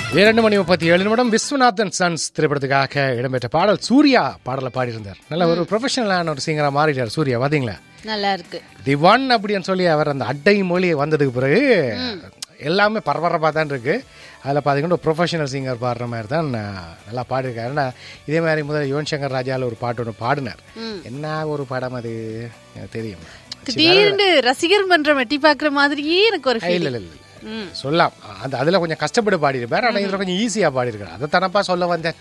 இரண்டு மணி முப்பத்தி ஏழு நிமிடம் விஸ்வநாதன் சன்ஸ் திரைப்படத்துக்காக இடம்பெற்ற பாடல் சூர்யா பாடலை பாடியிருந்தார் நல்ல ஒரு ப்ரொஃபஷனலான ஒரு சிங்கரா மாறிட்டார் சூர்யா பாத்தீங்களா நல்லா இருக்கு தி ஒன் அப்படின்னு சொல்லி அவர் அந்த அட்டை மொழி வந்ததுக்கு பிறகு எல்லாமே பரபரப்பாக தான் இருக்கு அதில் பார்த்தீங்கன்னா ஒரு ப்ரொஃபஷனல் சிங்கர் பாடுற மாதிரி தான் அஹ், நல்லா பாடியிருக்காரு ஏன்னா இதே மாதிரி முதல்ல யுவன் சங்கர் ராஜாவில் ஒரு பாட்டு ஒன்று பாடினார் என்ன ஒரு படம் அது எனக்கு தெரியும் திடீர்னு ரசிகர் மன்றம் எட்டி பாக்குற மாதிரியே எனக்கு ஒரு இல்லை ஃபீல் இல்லை இல்லை சொல்லலாம் அந்த அதில் கொஞ்சம் கஷ்டப்பட்டு பாடியிருப்பார் ஆனால் இதில் கொஞ்சம் ஈஸியாக பாடியிருக்காரு அதை தானப்பா சொல்ல வந்தேன்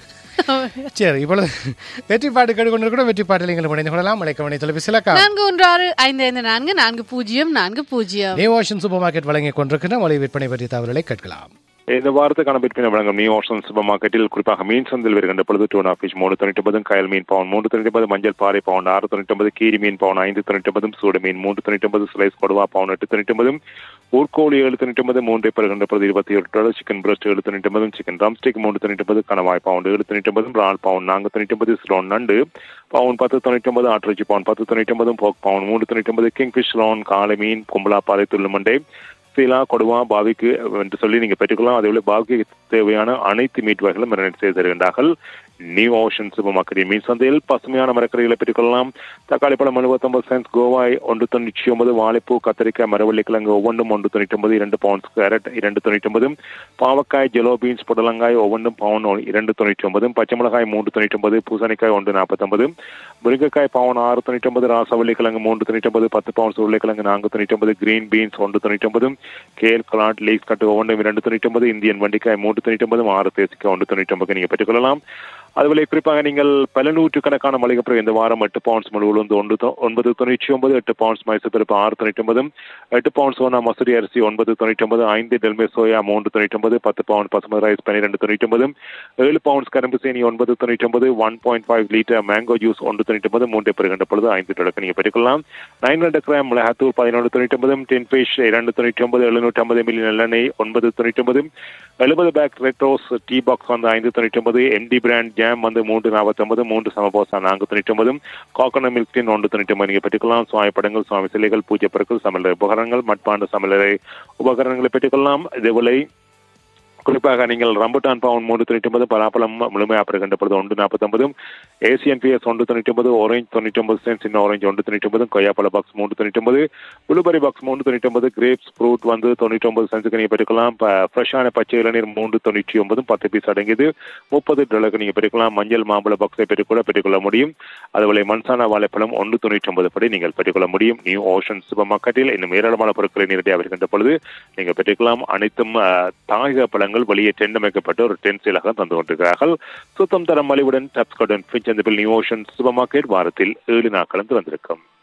சரி இப்பொழுது வெற்றி பாட்டு கேட்டுக்கொண்டு கூட வெற்றி பாட்டில் நீங்கள் இணைந்து கொள்ளலாம் மலைக்கவனை தொலைபேசியில் கா நான்கு ஒன்று ஆறு ஐந்து ஐந்து நான்கு நான்கு பூஜ்ஜியம் நான்கு பூஜ்ஜியம் நியூ ஓஷன் சூப்பர் மார்க்கெட் வழங்கிக் கொண்டிருக்கிற மொழி விற்பனை பற்றிய தகவல்களை கேட்கலாம் இந்த வாரத்துக்கான விற்பனை வழங்கும் நியூ ஓஷன் சூப்பர் மார்க்கெட்டில் குறிப்பாக மீன் சந்தில் வருகின்ற பொழுது டூனா ஃபிஷ் மூணு தொண்ணூற்றி ஒன்பதும் கயல் மீன் பவுன் மூன்று தொண்ணூற்றி ஒன்பது மஞ்சள் பாறை பவுன் ஆறு தொண்ணூற்றி ஒன்பது கீரி மீன் பவுன் ஐந்து தொண்ணூற்றி ஒன்பதும் சூடு மீன் மூன்று தொண்ணூற்றி ஒன்பது ஸ்லைஸ் கொடுவா பவுன் எட்டு தொண்ணூற்றி ஒன்பதும் ஊர்கோழி ஏழு தொண்ணூற்றி ஒன்பது மூன்றை பெறுகின்ற பொழுது இருபத்தி ஒரு டாலர் சிக்கன் பிரஸ்ட் ஏழு தொண்ணூற்றி ஒன்பதும் சிக்கன் ட்ரம்ஸ்டிக் மூன்று தொண்ணூற்றி ஒன்பது கணவாய் பவுன் ஏழு தொண்ணூற்றி ஒன்பதும் ரால் பவுன் நான்கு தொண்ணூற்றி ஒன்பது ஸ்லோன் நண்டு பவுன் பத்து தொண்ணூற்றி ஒன்பது ஆட்டிறைச்சி பவுன் பத்து தொண்ணூற்றி ஒன்பதும் போக் பவுன் மூன்று தொண்ணூற்றி ஒன்பது கிங் ஃபிஷ் லோன் காலை மீன் கும்பலா பாறை துள்ளுமண்டை சீலா கொடுவா பாவிக்கு என்று சொல்லி நீங்க பெற்றுக்கொள்ளலாம் அதே பாவிக்கு தேவையான அனைத்து மீட் வகைகளும் மெரினேட் செய்து தருகின்றார்கள் நியூ ஓஷன் சூப்பர் மார்க்கெட்டின் மீன் சந்தையில் பசுமையான மரக்கறிகளை பெற்றுக்கொள்ளலாம் தக்காளி பழம் எழுபத்தொன்பது சென்ஸ் கோவாய் ஒன்று தொண்ணூற்றி ஒன்பது வாழைப்பூ கத்திரிக்காய் மரவள்ளி கிழங்கு ஒவ்வொன்றும் ஒன்று தொண்ணூற்றி ஒன்பது இரண்டு பவுண்ட்ஸ் கேரட் இரண்டு தொண்ணூற்றி ஒன்பது பாவக்காய் ஜெலோ பீன்ஸ் புடலங்காய் ஒவ்வொன்றும் பவுன் இரண்டு தொண்ணூற்றி ஒன்பது பச்சை மிளகாய் மூன்று தொண்ணூற்றி ஒன்பது பூசணிக்காய் ஒன்று நாற்பத்தொன்பது முருங்கைக்காய் பவுன் ஆறு தொண்ணூற்றி ஒன்பது ராசவள்ளி கிழங்கு மூன்று தொண்ணூற்றி ஒன்பது பத்து பவுன்ஸ் உருளைக்கிழங்கு நான்கு தொண்ணூற்றி ஒன்பது கிரீன் பீன்ஸ் ஒன்று தொண்ணூற்றி ஒன்பது கேல் கலாட் லீக்ஸ் கட்டு ஒவ்வொன்றும் இரண்டு தொண்ணூற்றி ஒன்பது இந்தியன் வண்டிக்காய் மூன்று தொண்ணூற்றி ஒன்பது ஆறு தேசிக்காய் ஒன்று தொண்ணூற்றி ஒன்பது நீங்கள் பெற்றுக்கொள்ளலாம் அதுபோல குறிப்பாக நீங்கள் பல நூற்றுக்கணக்கான மளிகைப்பொருள் இந்த வாரம் எட்டு பவுண்ட்ஸ் முழு உளுந்து ஒன்று தொ- ஒன்பது தொண்ணூற்றி ஒன்பது எட்டு பவுண்ட்ஸ் மைசூர் பருப்பு ஆறு தொண்ணூற்றி ஒன்பதும் எட்டு பவுண்ட்ஸ் சோனா மசூரி அரிசி ஒன்பது தொண்ணூற்றி ஒன்பது ஐந்து டெல்மே சோயா மூன்று தொண்ணூற்றி ஒன்பது பத்து பவுண்ட் பசுமதி ரைஸ் பன்னிரெண்டு தொண்ணூற்றி ஒன்பது ஏழு பவுண்ட்ஸ் கரும்பு சீனி ஒன்பது தொண்ணூற்றி ஒன்பது one point five litre mango juice ஒன்று தொண்ணூற்றி ஒன்பது மூன்று பெறுகின்ற பொழுது ஐந்து தொடக்க நீங்கள் பெற்றுக்கொள்ளலாம் நைன் ஹண்ட்ரட் கிராம் மிளகாத்தூள் பதினொன்று தொண்ணூற்றி ஒன்பது டென் ஃபிஷ் இரண்டு தொண்ணூற்றி ஒன்பது எழுநூற்றி ஐம்பது மில்லி நல்லெண்ணெய் ஒன்பது தொண்ணூற்றி ஒன்பது எழுபது pack red rose tea box வந்து ஐந்து தொண்ணூற்றி ஒன்பது எம்டி பிராண்ட் ஜாம் வந்து மூன்று நாற்பத்தொன்பது மூன்று சமபோசா நான்கு தொண்ணூற்றி ஒன்பது காக்கன மில்க் டீன் ஒன்று தொண்ணூற்றி ஒன்பது நீங்கள் பெற்றுக்கொள்ளலாம் சுவாமி படங்கள் சுவாமி சிலைகள் பூஜை பொருட்கள் சமையல் உபகரணங்கள் மட்பாண்டு சமையலறை உபகரணங்களை பெற்றுக்கொள்ளலாம் இதேபோல குறிப்பாக நீங்கள் ரம்புட்டான் பவுன் மூன்று தொண்ணூற்றி ஒன்பது பலாப்பழம் முழுமையாக பெறுகின்ற பொழுது ஒன்று நாற்பத்தொன்பதும் ஏசியன் பிஎஸ் ஒன்று தொண்ணூற்றி ஒன்பது ஆரஞ்சு தொண்ணூற்றி ஒன்பது சென்ட் சின்ன ஆரஞ்சு ஒன்று தொண்ணூற்றி ஒன்பது கொய்யாப்பழ பாக்ஸ் மூன்று தொண்ணூற்றி ஒன்பது புளுபரி பாக்ஸ் மூன்று தொண்ணூற்றி ஒன்பது கிரேப்ஸ் ஃப்ரூட் வந்து தொண்ணூற்றி ஒன்பது சென்ஸுக்கு நீங்கள் பெற்றுக்கலாம் ஃப்ரெஷ்ஷான பச்சை இளநீர் மூன்று தொண்ணூற்றி ஒன்பதும் பத்து பீஸ் அடங்கியது முப்பது டாலருக்கு நீங்கள் பெற்றுக்கலாம் மஞ்சள் மாம்பழ பாக்ஸை பெற்றுக்கொள்ள பெற்றுக்கொள்ள முடியும் அதுபோல மன்சானா வாழைப்பழம் ஒன்று தொண்ணூற்றி ஒன்பது படி நீங்கள் பெற்றுக்கொள்ள முடியும் நியூ ஓஷன் சூப்பர் மார்க்கெட்டில் இன்னும் ஏராளமான பொருட்களை நேரடியாக வருகின்ற பொழுது நீங்கள் பெற்றுக்கலாம் அனைத்தும் அஹ், தாயக பழங்கள் வெளியே டென்ட் அமைக்கப்பட்டு ஒரு டென்ட் சீலாக தந்து கொண்டிருக்கிறார்கள் சுத்தம் தரம் மலிவுடன் டப்ஸ்கடன் ஃபின்ச் நியூ ஓஷன் சூப்பர் மார்க்கெட் வாரத்தில் ஏழு நாட்களும் திறந்திருக்கும்